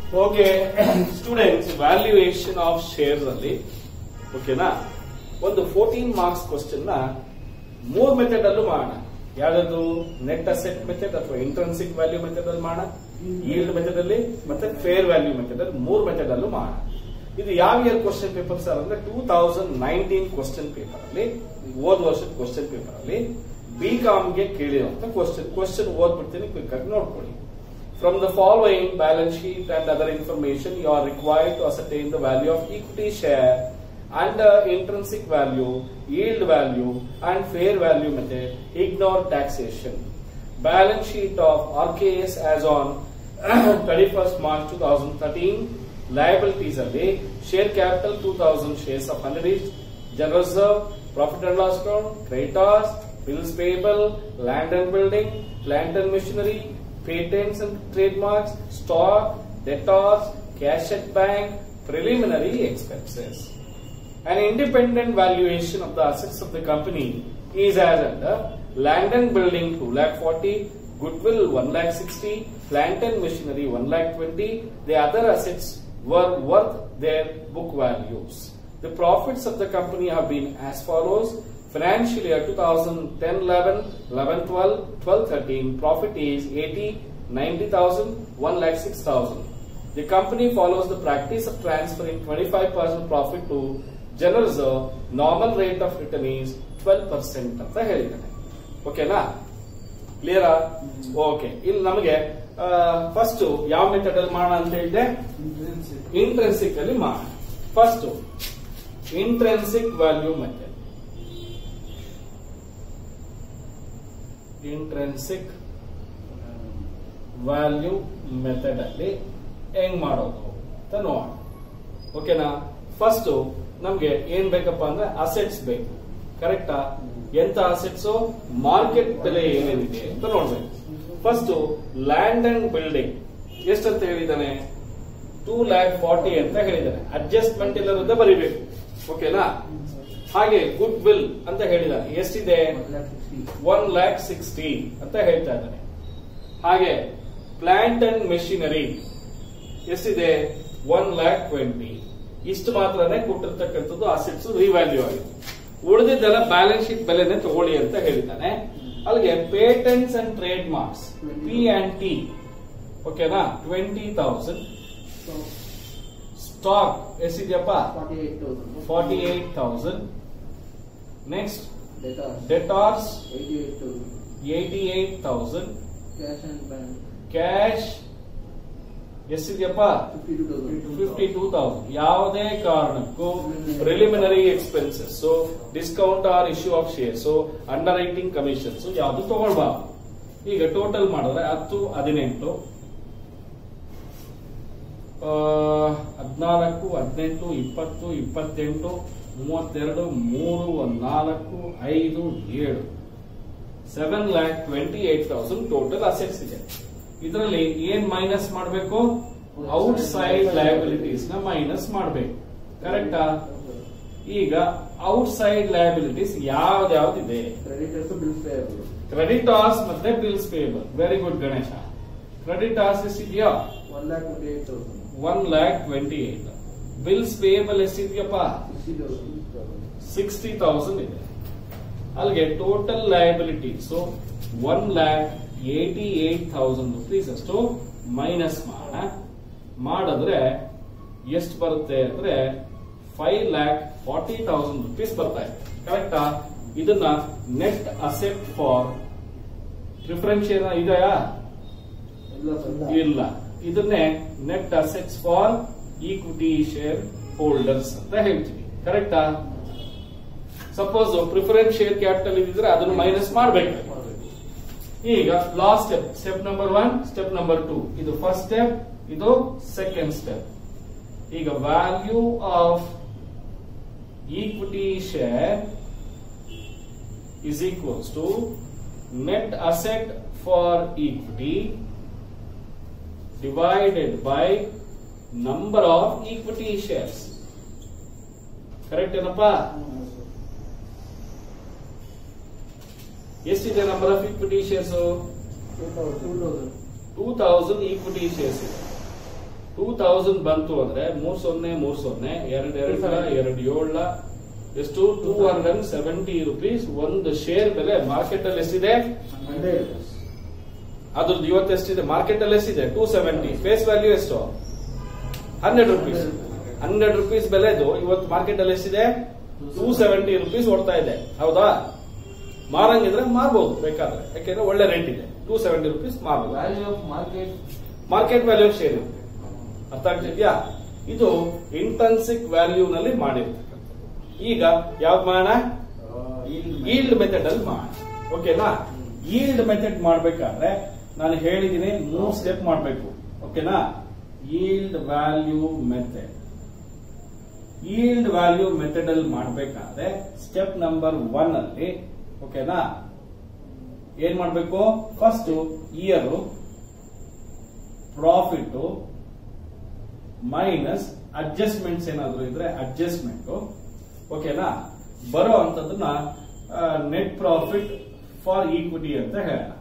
Okay students valuation of shares ಅಲ್ಲಿ ಓಕೆನಾ ಒಂದು ಫೋರ್ಟೀನ್ ಮಾರ್ಕ್ಸ್ ಕ್ವಶನ್ ನ ಮೂರ್ ಮೆಥಡ್ ಅಲ್ಲೂ ಮಾಡೋಣ ಯಾವ್ದು ನೆಟ್ ಅಸೆಟ್ ಮೆಥಡ್ ಅಥವಾ ಇಂಟ್ರೆನ್ಸಿಕ್ ವ್ಯಾಲ್ಯೂ ಮೆಥಡ್ ಅಲ್ಲಿ ಮಾಡೋಣ ಈಲ್ಡ್ ಮೆಥಡ್ ಅಲ್ಲಿ ಮತ್ತೆ ಫೇರ್ ವ್ಯಾಲ್ಯೂ ಮೆಥಡ್ ಅಲ್ಲಿ ಮೂರ್ ಮೆಥಡ್ ಅಲ್ಲೂ ಮಾಡೋಣ ಇದು ಯಾವ ಇಯರ್ ಕ್ವಶನ್ ಪೇಪರ್ ಸರ್ ಅಂದ್ರೆ two thousand nineteen question paper ಅಲ್ಲಿ ಹೋದ್ ವರ್ಷದ ಕ್ವಶನ್ ಪೇಪರ್ ಅಲ್ಲಿ ಬಿ ಗೆ ಕೇಳಿರುವಂತ ಕ್ವಶನ್ ಕ್ವಶನ್ ಓದ್ಬಿಡ್ತೀನಿ ಕ್ವಿಕ್ ಆಗಿ ನೋಡ್ಕೊಳ್ಳಿ From the following balance sheet and other information, you are required to ascertain the value of equity share under intrinsic value, yield value, and fair value method. Ignore taxation. Balance sheet of RKS as on 31st March 2013. Liabilities are they share capital 2000 shares of 100 each, general reserve, profit and loss account, creditors, bills payable, land and building, plant and machinery, patents and trademarks, stock, debtors, cash at bank, preliminary expenses. An independent valuation of the assets of the company is as under land and building 2 lakh 40, goodwill 1 lakh 60, plant and machinery 1 lakh 20. The other assets were worth their book values. The profits of the company have been as follows. Financial year 2010-11, 11-12, 12-13, profit is 80, 90,000, 1 lakh 6,000. The company follows the practice of transferring 25% profit to general reserve. Normal rate of return is 12% ಅಂತ ಹೇಳಿದ್ದಾನೆ ಓಕೆನಾ ಕ್ಲಿಯರಾ okay ಇಲ್ಲಿ ನಮಗೆ first ಯಾವ method ಅಲ್ಲಿ ಮಾಡೋಣ ಅಂತ ಹೇಳಿದೆ ಇಂಟ್ರೆನ್ಸಿಕ್ ಅಲ್ಲಿ ಮಾಡೋಣ first intrinsic value method intrinsic value method ಅಲ್ಲಿ ಹೆಂಗ್ ಮಾಡೋದು ಅಂತ ನೋಡೋಣ ಓಕೆನಾ ಫಸ್ಟ್ ನಮ್ಗೆ ಏನ್ ಬೇಕಪ್ಪ ಅಂದ್ರೆ ಅಸೆಟ್ಸ್ ಬೇಕು ಕರೆಕ್ಟಾ ಎಂತ ಅಸೆಟ್ಸ್ ಮಾರ್ಕೆಟ್ ಬೆಲೆ ಏನೇನಿದೆ ಅಂತ ನೋಡ್ಬೇಕು ಫಸ್ಟ್ ಲ್ಯಾಂಡ್ ಅಂಡ್ ಬಿಲ್ಡಿಂಗ್ ಎಷ್ಟಂತ ಹೇಳಿದಾನೆ ಟೂ ಲ್ಯಾಕ್ ಫಾರ್ಟಿ ಅಂತ ಹೇಳಿದಾನೆ ಅಡ್ಜಸ್ಟ್ಮೆಂಟ್ ಇಲ್ಲದ ಬರಿಬೇಕು ಓಕೆನಾ ಹಾಗೆ ಗುಡ್ ವಿಲ್ ಅಂತ ಹೇಳಿದಾನೆ ಎಷ್ಟಿದೆ ಒನ್ ಲ್ಯಾಕ್ ಸಿಕ್ಸ್ಟಿ ಅಂತ ಹೇಳ್ತಾ ಇದ್ದಾನೆ ಹಾಗೆ ಪ್ಲಾಂಟ್ ಅಂಡ್ ಮೆಷಿನರಿ ಎಷ್ಟಿದೆ ಒನ್ ಲ್ಯಾಕ್ ಟ್ವೆಂಟಿ ಇಷ್ಟು ಮಾತ್ರನೇ ಕೊಟ್ಟಿರ್ತಕ್ಕಂಥದ್ದು ಅಸೆಟ್ಸ್ ರಿವ್ಯಾಲ್ಯೂ ಆಗಿದೆ ಉಳಿದಿದ್ದೆಲ್ಲ ಬ್ಯಾಲೆನ್ಸ್ ಶೀಟ್ ಬೆಲೆನೆ ತಗೊಳ್ಳಿ ಅಂತ ಹೇಳಿದ್ದಾನೆ ಅಲ್ಲಿಗೆ patents and trade marks P and T ಓಕೆನಾ ಟ್ವೆಂಟಿ ತೌಸಂಡ್ ಸ್ಟಾಕ್ ಎಷ್ಟಿದೆಯಪ್ಪ forty eight thousand next debtors eighty eight thousand cash ಎಷ್ಟಿದೆಯಪ್ಪ ಫಿಫ್ಟಿ ಟೂ ತೌಸಂಡ್ ಯಾವುದೇ ಕಾರಣಕ್ಕೂ preliminary expenses discount or issue of shares underwriting ರೈಟಿಂಗ್ ಕಮಿಷನ್ಸ್ ಯಾವುದು ತಗೊಳ್ಬಾರ್ದು ಈಗ ಟೋಟಲ್ ಮಾಡಿದ್ರೆ ಹತ್ತು ಹದಿನೆಂಟು ಹದಿನಾಲ್ಕು ಹದಿನೆಂಟು ಇಪ್ಪತ್ತು ಇಪ್ಪತ್ತೆಂಟು ಮೂವತ್ತೆರಡು ಮೂರು ಒಂದ್ ನಾಲ್ಕು ಐದು ಏಳು seven lakh twenty eight thousand total assets ಇದೆ ಇದರಲ್ಲಿ ಏನ್ ಮೈನಸ್ ಮಾಡಬೇಕು ಔಟ್ ಸೈಡ್ ಲಯಬಿಲಿಟೀಸ್ ನ ಮೈನಸ್ ಮಾಡಬೇಕು ಕರೆಕ್ಟಾ ಈಗ ಔಟ್ ಸೈಡ್ ಲಯಬಿಲಿಟೀಸ್ ಯಾವ್ದಾವ್ದಿದೆ ಕ್ರೆಡಿಟಾರ್ಸ್ ಮತ್ತೆ bills payable very good Ganesha creditors ಎಷ್ಟಿದೆಯಾ one lakh twenty eight bills payable ಎಷ್ಟಿದೆಯಪ್ಪ ಸಿಕ್ಸ್ಟಿ ತೌಸಂಡ್ ಇದೆ ಅಲ್ಲಿಗೆ total liabilities one lakh eighty eight thousand rupees ಅಷ್ಟು ಮೈನಸ್ ಮಾಡೋಣ ಮಾಡಿದ್ರೆ ಎಷ್ಟು ಬರುತ್ತೆ ಅಂದ್ರೆ five lakh forty thousand rupees ಬರ್ತಾ ಇದೆ ಕರೆಕ್ಟಾ ಇದನ್ನ ನೆಟ್ ಅಸೆಟ್ ಫಾರ್ ಪ್ರಿಫರೆನ್ಷಿಯಲ್ ಇದೆಯಾ ಇಲ್ಲ ಇದನ್ನೇ net assets for equity share holders ಅಂತ ಹೇಳ್ತೀವಿ ಕರೆಕ್ಟಾ ಸಪೋಸ್ ಪ್ರಿಫರೆನ್ಸ್ ಶೇರ್ ಕ್ಯಾಪಿಟಲ್ ಇದ್ರೆ ಅದನ್ನು ಮೈನಸ್ ಮಾಡಬೇಕು ಈಗ last step step number one step number two ಇದು ಫಸ್ಟ್ ಸ್ಟೆಪ್ ಇದು ಸೆಕೆಂಡ್ ಸ್ಟೆಪ್ ಈಗ value of equity share is equals to net asset for equity divided by number of equity shares. Correct ಏನಪ್ಪ ಎಷ್ಟಿದೆ number of equity shares two thousand equity shares ಇದೆ two thousand ಬಂತು ಅಂದ್ರೆ ಮೂರ್ ಸೊನ್ನೆ ಮೂರ್ ಸೊನ್ನೆ ಎರಡ್ ಎರಡ್ ಎರಡು ಏಳ ಎಷ್ಟು two hundred and seventy rupees ಒಂದು ಶೇರ್ ಬೆಲೆ ಮಾರ್ಕೆಟ್ ಅಲ್ಲಿ ಎಷ್ಟಿದೆ ಅದ್ರದ್ದು ಇವತ್ತು ಎಷ್ಟಿದೆ ಮಾರ್ಕೆಟ್ ಅಲ್ಲಿ ಎಷ್ಟಿದೆ ಟೂ ಸೆವೆಂಟಿ ಫೇಸ್ ವ್ಯಾಲ್ಯೂ ಎಷ್ಟು ಹಂಡ್ರೆಡ್ ರುಪೀಸ್ ಹಂಡ್ರೆಡ್ ರುಪೀಸ್ ಬೆಲೆದು ಇವತ್ತು ಮಾರ್ಕೆಟ್ ಅಲ್ಲಿ ಎಷ್ಟಿದೆ ಟೂ ಸೆವೆಂಟಿ ರುಪೀಸ್ ಓಡ್ತಾ ಇದೆ ಹೌದಾ ಮಾರಂಗಿದ್ರೆ ಮಾರ್ಬೋದು ಬೇಕಾದ್ರೆ ಯಾಕೆಂದ್ರೆ ಒಳ್ಳೆ ರೇಟ್ ಇದೆ ಟೂ ಸೆವೆಂಟಿ ರುಪೀಸ್ ಮಾರ್ಬೋದು value of market market value share ಇರುತ್ತೆ ಅರ್ಥ ಆಗ್ತಿದ್ಯಾ ಇದು ಇಂಟನ್ಸಿಕ್ ವ್ಯಾಲ್ಯೂ ನಲ್ಲಿ ಮಾಡಿರ್ತಕ್ಕಂಥ ಈಗ ಯಾವ್ದು ಮಾಡೋಣ ಈಲ್ಡ್ ಮೆಥಡ್ ಅಲ್ಲಿ ಮಾಡೋಣ ಓಕೆನಾ ಈಲ್ಡ್ ಮೆಥಡ್ ಮಾಡ್ಬೇಕಾದ್ರೆ ನಾನು ಹೇಳಿದೀನಿ ಮೂರ್ ಸ್ಟೆಪ್ ಮಾಡಬೇಕು ಓಕೆನಾ yield value method yield value method ಅಲ್ಲಿ ಮಾಡಬೇಕಾದ್ರೆ ಸ್ಟೆಪ್ ನಂಬರ್ ಒನ್ ಅಲ್ಲಿ ಓಕೆನಾ ಏನ್ ಮಾಡ್ಬೇಕು first year profit minus adjustments ಏನಾದ್ರು ಇದ್ರೆ ಅಡ್ಜಸ್ಟ್ಮೆಂಟ್ ಓಕೆನಾ ಬರೋ ಅಂತದನ್ನ ನೆಟ್ ಪ್ರಾಫಿಟ್ ಫಾರ್ ಈಕ್ವಿಟಿ ಅಂತ ಹೇಳೋಣ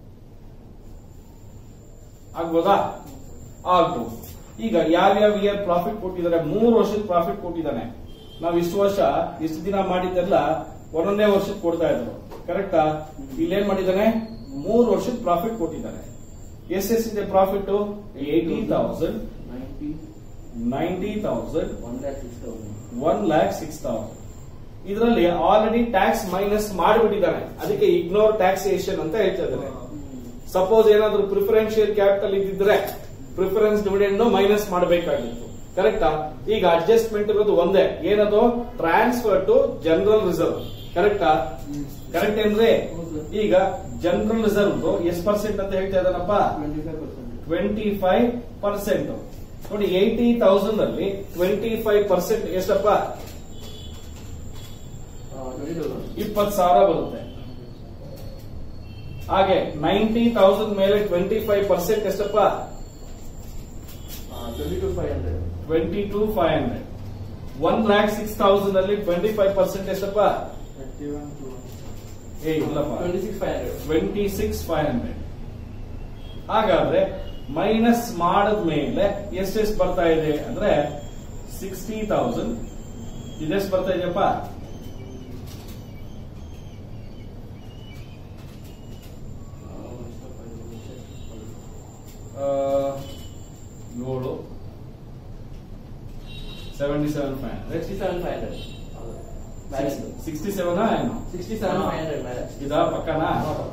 ಆಗ್ಬೋದಾ ಆಗ್ಬೋದು ಈಗ ಯಾವ್ಯಾವ ಇಯರ್ ಪ್ರಾಫಿಟ್ ಕೊಟ್ಟಿದ್ದಾರೆ ಮೂರು ವರ್ಷದ ಪ್ರಾಫಿಟ್ ಕೊಟ್ಟಿದ್ದಾನೆ ನಾವು ಇಷ್ಟು ವರ್ಷ ಇಷ್ಟು ದಿನ ಮಾಡಿದ್ದೆಲ್ಲ ಒಂದೊಂದೇ ವರ್ಷಕ್ಕೆ ಕೊಡ್ತಾ ಇದ್ರು ಕರೆಕ್ಟಾ ಇಲ್ಲಿ ಏನ್ ಮಾಡಿದ್ದಾನೆ ಮೂರು ವರ್ಷದ ಪ್ರಾಫಿಟ್ ಕೊಟ್ಟಿದ್ದಾನೆ ಎಷ್ಟೆಷ್ಟಿದೆ profit eighty thousand ninety ninety thousand one lakh six thousand one lakh six thousand ಇದರಲ್ಲಿ ಆಲ್ರೆಡಿ ಟ್ಯಾಕ್ಸ್ ಮೈನಸ್ ಮಾಡಿಬಿಟ್ಟಿದ್ದಾನೆ ಅದಕ್ಕೆ ಇಗ್ನೋರ್ ಟ್ಯಾಕ್ಸೇಷನ್ ಅಂತ ಹೇಳ್ತಾ ಇದ್ದಾರೆ ಸಪೋಸ್ ಏನಾದ್ರು ಪ್ರಿಫರೆನ್ಷಿಯಲ್ ಕ್ಯಾಪಿಟಲ್ ಇದ್ದಿದ್ರೆ ಪ್ರಿಫರೆನ್ಸ್ ಡಿವಿಡೆಂಡ್ ಮೈನಸ್ ಮಾಡಬೇಕಾಗಿತ್ತು ಕರೆಕ್ಟಾ ಈಗ ಅಡ್ಜಸ್ಟ್ಮೆಂಟ್ ಇರೋದು ಒಂದೇ ಏನದು ಟ್ರಾನ್ಸ್ಫರ್ ಟು ಜನರಲ್ ರಿಸರ್ವ್ ಕರೆಕ್ಟಾ ಕರೆಕ್ಟ್ ಏನ್ರಿ ಈಗ ಜನರಲ್ ರಿಸರ್ವ್ ಎಷ್ಟು ಪರ್ಸೆಂಟ್ ಅಂತ ಹೇಳ್ತಾ ಇದ್ದಾನಪ್ಪ twenty five percent twenty five percent ನೋಡಿ ಏಯ್ಟಿ ತೌಸಂಡ್ ಅಲ್ಲಿ ಟ್ವೆಂಟಿ ಫೈವ್ ಪರ್ಸೆಂಟ್ ಎಷ್ಟಪ್ಪ ಟ್ವೆಂಟಿ ತೌಸಂಡ್ ಇಪ್ಪತ್ತು ಸಾವಿರ ಬರುತ್ತೆ ಹಾಗೆ ನೈಂಟಿ ತೌಸಂಡ್ ಮೇಲೆ ಟ್ವೆಂಟಿ ಫೈವ್ ಪರ್ಸೆಂಟ್ ಎಷ್ಟಪ್ಪ twenty two five hundred twenty two five hundred one lakh six thousand ಅಲ್ಲಿ ಟ್ವೆಂಟಿ ಫೈವ್ ಪರ್ಸೆಂಟ್ ಎಷ್ಟಪ್ಪ ಥರ್ಟಿ ಒನ್ ಟು ಏ ಇಲ್ಲಪ್ಪ twenty six five hundred twenty six five hundred ಹಾಗಾದ್ರೆ ಮೈನಸ್ ಮಾಡಿದ್ಮೇಲೆ ಎಷ್ಟೆಷ್ಟು ಬರ್ತಾ ಇದೆ ಅಂದ್ರೆ ಸಿಕ್ಸ್ಟಿ ತೌಸಂಡ್ ಇದೆಷ್ಟು ಬರ್ತಾ ಇದೆಯಪ್ಪ ಆ, ಏಳು seventy seven five hundred sixty seven five hundred balance sixty seven ಏನು sixty seven five hundred balance ಇದಾ ಪಕ್ಕನಾ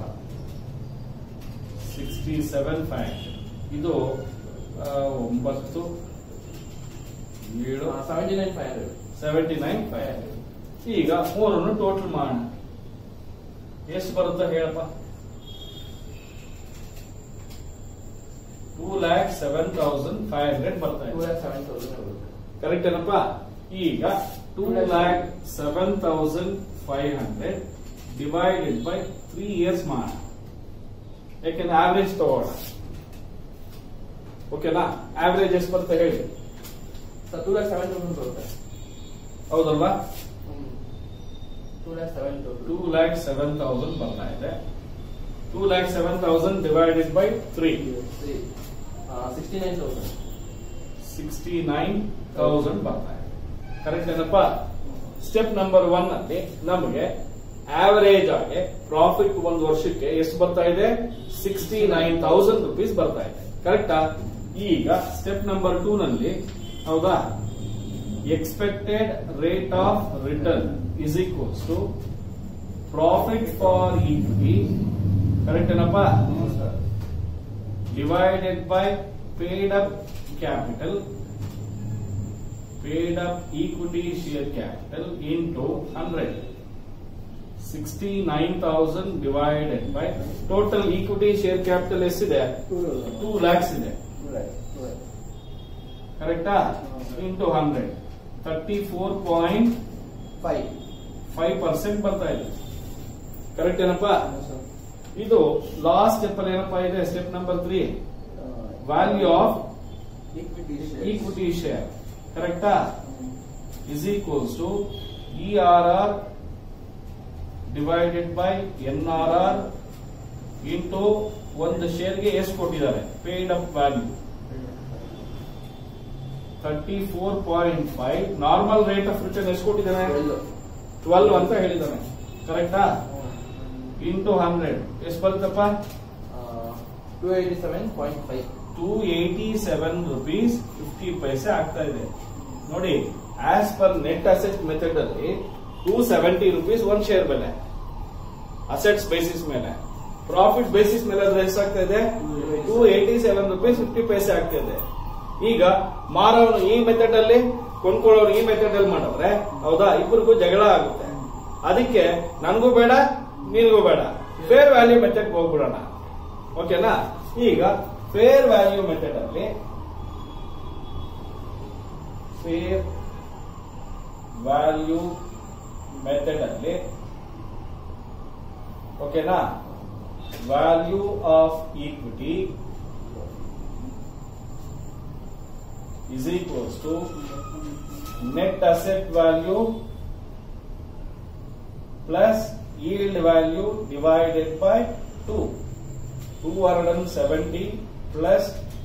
ಸಿಕ್ಸ್ಟಿ ಸೆವೆನ್ ಫೈವ್ ಇದು ಆ, ಒಂಬತ್ತು ಏಳು seventy nine five hundred seventy nine five ಈಗ ಮೂರನ್ನು ಟೋಟಲ್ ಮಾಡೋಣ ಎಷ್ಟು ಬರುತ್ತೆ ಹೇಳಪ್ಪ two lakh seven thousand five hundred ಬರ್ತಾ ಟೂ ಇದೆ ಲ್ಯಾಕ್ ಸೆವೆನ್ ತೌಸಂಡ್ ಕರೆಕ್ಟ್ ಏನಪ್ಪ ಈಗ two lakh seven thousand five hundred divided by three years ಮಾಡೋಣ ಯಾಕೆಂದ್ರೆ ಆವರೇಜ್ ತಗೋಣ ಓಕೆನಾ ಆವರೇಜ್ ಎಷ್ಟು ಬರುತ್ತೆ ಹೇಳಿ sir two lakh seven thousand ಬರುತ್ತೆ ಹೌದಲ್ವಾ two lakh seven thousand two lakh seven thousand ಬರ್ತಾ ಇದೆ two lakh seven thousand divided by three sixty nine thousand sixty nine thousand ಬರ್ತಾ ಇದೆ ಕರೆಕ್ಟ್ ಏನಪ್ಪ ಸ್ಟೆಪ್ ನಂಬರ್ ಒನ್ ಅಲ್ಲಿ ನಮಗೆ ಆವರೇಜ್ ಆಗಿ ಪ್ರಾಫಿಟ್ ಒಂದು ವರ್ಷಕ್ಕೆ ಎಷ್ಟು ಬರ್ತಾ ಇದೆ ಸಿಕ್ಸ್ಟಿ ನೈನ್ ತೌಸಂಡ್ ರುಪೀಸ್ ಬರ್ತಾ ಇದೆ ಕರೆಕ್ಟಾ ಈಗ ಸ್ಟೆಪ್ ನಂಬರ್ ಟೂ ನಲ್ಲಿ ಹೌದಾ expected rate of return is equals to profit for equity correct ಏನಪ್ಪ divided by paid up capital paid up equity share capital into 100 69000 divided by total equity share capital ಎಷ್ಟಿದೆ two lakhs ಇದೆ ಕರೆಕ್ಟಾ into hundred thirty four point five five percent ಬರ್ತಾ ಇದೆ correct ಏನಪ್ಪಾ ಇದು last step ಅಲ್ಲಿ ಏನಪ್ಪಾ ಇದೆ step number three value of equity equity share ಕರೆಕ್ಟಾ is equals to ERR divided by N R R into ಒಂದು ಶೇರ್ಗೆ ಎಷ್ಟು ಕೊಟ್ಟಿದ್ದಾರೆ paid up value thirty four point five normal rate of return ಎಷ್ಟು ಕೊಟ್ಟಿದ್ದಾನೆ ಟ್ವೆಲ್ ಟ್ವೆಲ್ವ್ ಅಂತ ಹೇಳಿದ್ದಾನೆ ಕರೆಕ್ಟಾ ಇಂಟು ಹಂಡ್ರೆಡ್ ಎಷ್ಟು ಬರುತ್ತಪ್ಪ two eighty seven point five two eighty seven rupees fifty paise ಆಗ್ತಾ ಇದೆ ನೋಡಿ as per net asset method ಅಲ್ಲಿ ಟೂ ಸೆವೆಂಟಿ ರುಪೀಸ್ ಒಂದ್ ಶೇರ್ ಬೆಲೆ ಅಸೆಟ್ಸ್ ಬೇಸಿಸ್ ಮೇಲೆ ಪ್ರಾಫಿಟ್ ಬೇಸಿಸ್ ಮೇಲೆ ಅದ್ರ ಎಷ್ಟಾಗ್ತಾ ಇದೆ two eighty seven rupees fifty paise ಆಗ್ತಾ ಇದೆ ಈಗ ಮಾರೋನು ಈ ಮೆಥಡ್ ಅಲ್ಲಿ ಕೊಂಡ್ಕೊಳ್ಳೋರು ಈ ಮೆಥಡ್ ಅಲ್ಲಿ ಮಾಡಿದ್ರೆ ಹೌದಾ ಇಬ್ಬರಿಗೂ ಜಗಳ ಆಗುತ್ತೆ ಅದಕ್ಕೆ ನನಗೂ ಬೇಡ ನಿನಗೂ ಬೇಡ ಫೇರ್ ವ್ಯಾಲ್ಯೂ ಮೆಥಡ್ ಹೋಗ್ಬಿಡೋಣ ಓಕೆನಾ ಈಗ ಫೇರ್ ವ್ಯಾಲ್ಯೂ ಮೆಥಡ್ ಅಲ್ಲಿ ಫೇರ್ ವ್ಯಾಲ್ಯೂ ಮೆಥಡ್ ಅಲ್ಲಿ ಓಕೆನಾ value of equity is equals to net asset value plus yield value divided by 2. 270 plus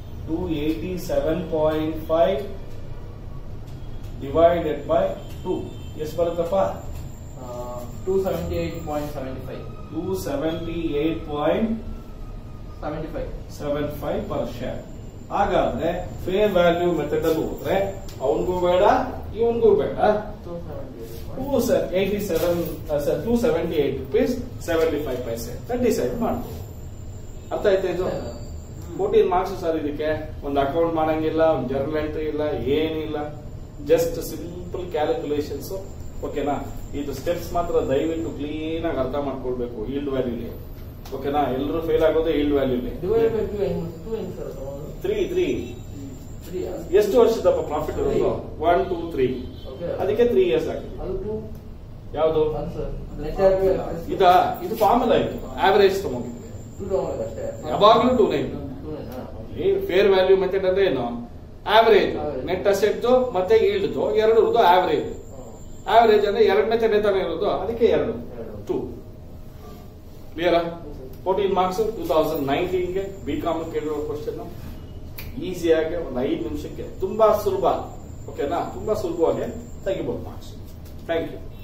287.5 divided by 2. ಎಷ್ಟು ಬರುತ್ತಪ್ಪ two seventy eight point seventy five two seventy eight point seventy five seven five per share ಹಾಗಾದ್ರೆ fair value method ಅಲ್ಲಿ ಹೋದ್ರೆ ಅವನಿಗೂ ಬೇಡ ಇವನ್ಗೂ ಬೇಡ two seventy eight two eighty seven two seventy eight rupees seventy five paise decide ಮಾಡ್ಬೋದು ಅರ್ಥ ಆಯ್ತಾ ಇದು ಫೋರ್ಟೀನ್ ಮಾರ್ಕ್ಸ್ ಸರ್ ಇದಕ್ಕೆ ಒಂದು ಅಕೌಂಟ್ ಮಾಡಂಗಿಲ್ಲ ಒಂದು ಜರ್ನಲ್ ಎಂಟ್ರಿ ಇಲ್ಲ ಏನಿಲ್ಲ ಜಸ್ಟ್ ಸಿಂಪಲ್ ಕ್ಯಾಲ್ಕುಲೇಷನ್ಸ್ ಓಕೆನಾ ಇದು ಸ್ಟೆಪ್ಸ್ ಮಾತ್ರ ದಯವಿಟ್ಟು ಕ್ಲೀನ್ ಆಗಿ ಅರ್ಥ ಮಾಡ್ಕೊಳ್ಬೇಕು ಈಲ್ಡ್ ವ್ಯಾಲ್ಯೂಲಿ ಓಕೆನಾ ಎಲ್ಲರೂ ಫೇಲ್ ಆಗೋದೇ ಈಲ್ಡ್ ವ್ಯಾಲ್ಯೂಲಿ ಡಿವೈಡ್ ಬೈ ಟೂ ಹೆಂಗ್ ಟೂ ಹೆಂಗ್ ಸರ್ ತಗೊಂಡು ತ್ರೀ ತ್ರೀ ತ್ರೀ ಎಷ್ಟು ವರ್ಷದಪ್ಪ ಪ್ರಾಫಿಟ್ ಇರೋದು ಒನ್ ಟೂ ತ್ರೀ ಓಕೆ ಅದಕ್ಕೆ ತ್ರೀ ಇಯರ್ಸ್ ಆಗಿದೆ ಅದು ಟೂ ಯಾವುದು ಒನ್ ಸರ್ ನೆಟ್ ಇದ ಇದು ಫಾರ್ಮುಲಾ ಇದು ಆವರೇಜ್ ತಗೊಂಡಿದ್ವಿ ಟೂ ತಗೊಂಡು ಅಷ್ಟೇ ಯಾವಾಗ್ಲೂ two nine two nine fair value method ಅಂದ್ರೆ ಏನು ಆವರೇಜ್ Average. ನೆಟ್ ಅಸೆಟ್ ಮತ್ತೆ ಈಲ್ಡ್ದು ಎರಡರದ್ದು ಆವರೇಜ್ ಆವರೇಜ್ ಅಂದ್ರೆ ಎರಡು ಮೆಥಡ್ ತಾನೇ ಇರೋದು ಅದಕ್ಕೆ ಎರಡು ಎರಡು. ಟೂ ಕ್ಲಿಯರಾ ಫೋರ್ಟೀನ್ ಮಾರ್ಕ್ಸ್ ಟೂ ತೌಸಂಡ್ ನೈನ್ಟೀನ್ಗೆ ಬಿ ಕಾಮ್ ಕೇಳಿರೋ ಕ್ವಶನ್ ಈಸಿಯಾಗಿ ಒಂದು ಐದು ನಿಮಿಷಕ್ಕೆ ತುಂಬಾ ಸುಲಭ ಓಕೆನಾ ತುಂಬಾ ಸುಲಭವಾಗಿ ತೆಗಿಬಹುದು ಮಾರ್ಕ್ಸ್ ಥ್ಯಾಂಕ್ ಯು